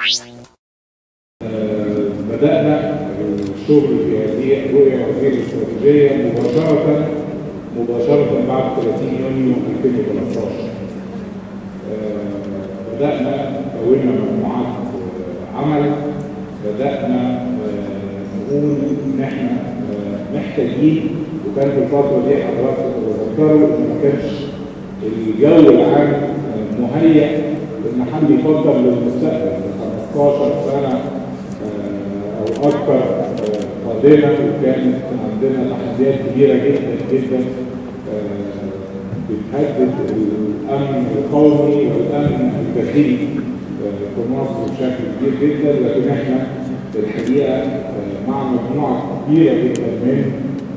بدأنا الشغل في هذه الرؤية وهذه الاستراتيجية مباشرة مباشرة بعد 30 يونيو 2013 بدأنا كونا مجموعات عمل بدأنا نقول إن إحنا محتاجين وكان في الفترة دي حضرتك تتذكروا إن ما كانش الجو العام مهيأ إن حد يفكر للمستقبل 15 سنة أو أكثر قادمة وكانت عندنا تحديات كبيرة جدا جدا بتهدد الأمن القومي والأمن الداخلي في مصر بشكل كبير جدا لكن احنا الحقيقة مع مجموعة كبيرة جدا من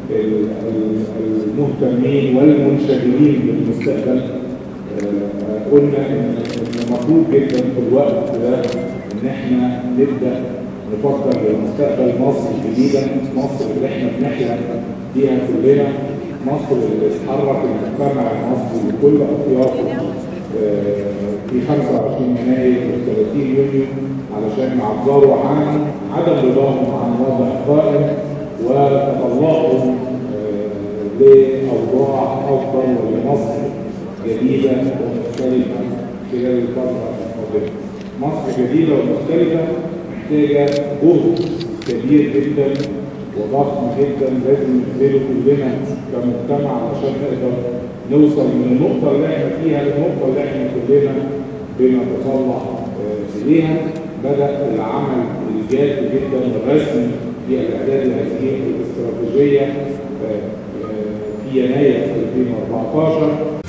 المهتمين والمنشغلين بالمستقبل قلنا ان مطلوب جدا في الوقت ده ان احنا نبدا نفكر لمستقبل مصر الجديده مصر اللي احنا بنحلم بيها كلنا مصر اللي تحرك المجتمع المصري بكل اطيافه في 25 يناير و 30 يونيو علشان يعبروا عن عدم رضاهم عن وضع قائم وتطلعهم لاوضاع افضل ولمصر جديده ومختلفه خلال الفتره القادمه. مصر جديده ومختلفه محتاجه جهد كبير جدا وضخم جدا لازم نبذله كلنا كمجتمع علشان نقدر نوصل من النقطه اللي احنا فيها للنقطه اللي احنا كلنا بنتطلع اليها بدا العمل الجاد جدا والرسمي في الاعداد لهذه الاستراتيجيه في يناير 2014